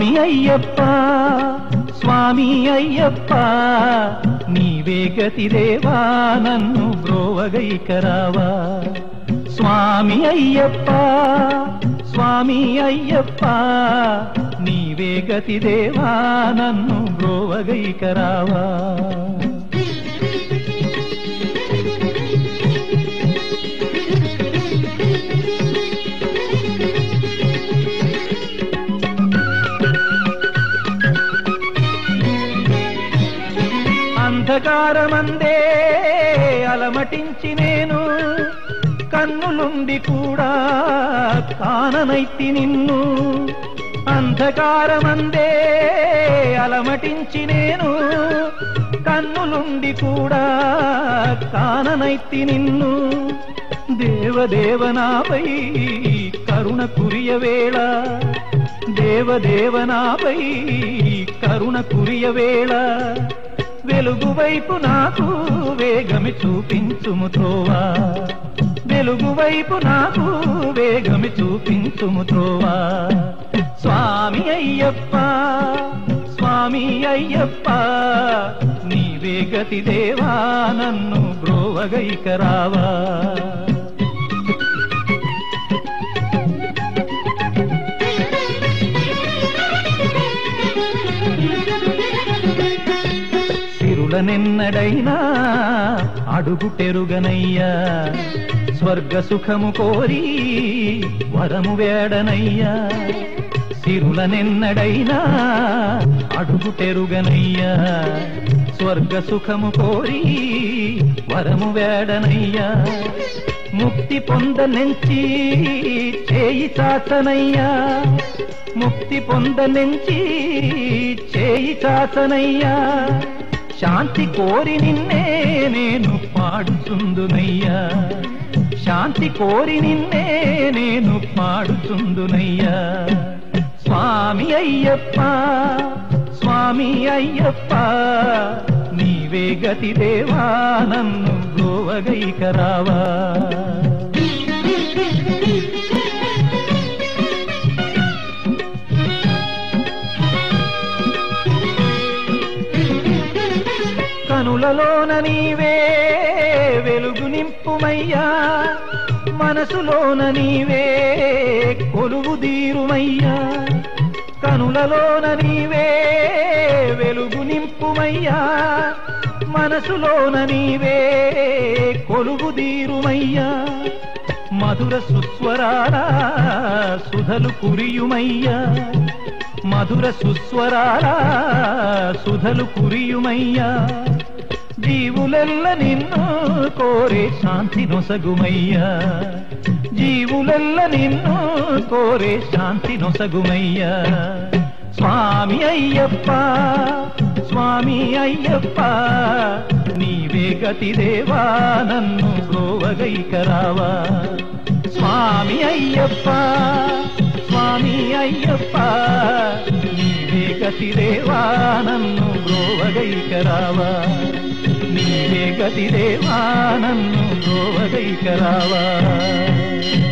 స్వామి అయ్యప్ప స్వామి అయ్యప్ప నీవే గతి దేవా నన్ను బ్రోవగైకరావా స్వామి అయ్యప్ప స్వామి అయ్యప్ప నీవే గతి దేవా నన్ను బ్రోవగైకరావా అంధకారమందే అలమటించి నేను కన్నులుండి కూడా కాననైతి నిన్ను అంధకారమందే అలమటించి నేను కన్నులుండి కూడా కాననైతి నిన్ను దేవదేవనాపై కరుణ కురియ వేళ దేవదేవనాపై కరుణ కురియ వేళ వెలుగు వైపు నాకు వేగమి చూపించుము త్రోవా వెలుగు వైపు నాకు వేగమి చూపించుము త్రోవా స్వామి అయ్యప్ప స్వామి అయ్యప్ప నీవే గతి దేవా నన్ను బ్రోవగైకరావా సిరులనెన్నడైనా అడుగుటెరుగనయ్యా స్వర్గ సుఖము కోరి వరము వేడనయ్యా సిరులనెన్నడైనా అడుగుటెరుగనయ్యా స్వర్గ సుఖము కోరి వరము వేడనయ్యా ముక్తి పొందనెంచి చేయి చాచనయ్యా ముక్తి పొందనెంచి చేయి చాచనయ్యా శాంతి కోరి నిన్నే నేను పాడుచుందునయ్యా శాంతి కోరి నిన్నే నేను పాడుచుందునయ్యా స్వామి అయ్యప్ప స్వామి అయ్యప్ప నీవే గతి దేవా నన్ను గోవగైకరావా కనులలోన నీవే వెలుగు నింపుమయ్యా మనసులోన నీవే కొలువు దీరుమయ్యా కనులలోన నీవే వెలుగు నింపుమయ్యా మనసులోన నీవే కొలువు దీరుమయ్యా మధుర సుస్వరాల సుధలు కురియుమయ్యా మధుర సుస్వరాల సుధలు కురియుమయ్యా జీవులెల్ల నిన్ను కోరే శాంతి నొసగుమయ్యా జీవులెల్ల నిన్ను కోరే శాంతి నొసగుమయ్యా స్వామి అయ్యప్ప స్వామి అయ్యప్ప నీవే గతి దేవా నన్ను గోవగైకరావా స్వామి అయ్యప్ప స్వామి అయ్యప్ప నీవే గతి దేవా నన్ను గోవగైకరావా నీవే గతి దేవా నన్ను గోవగైకరావా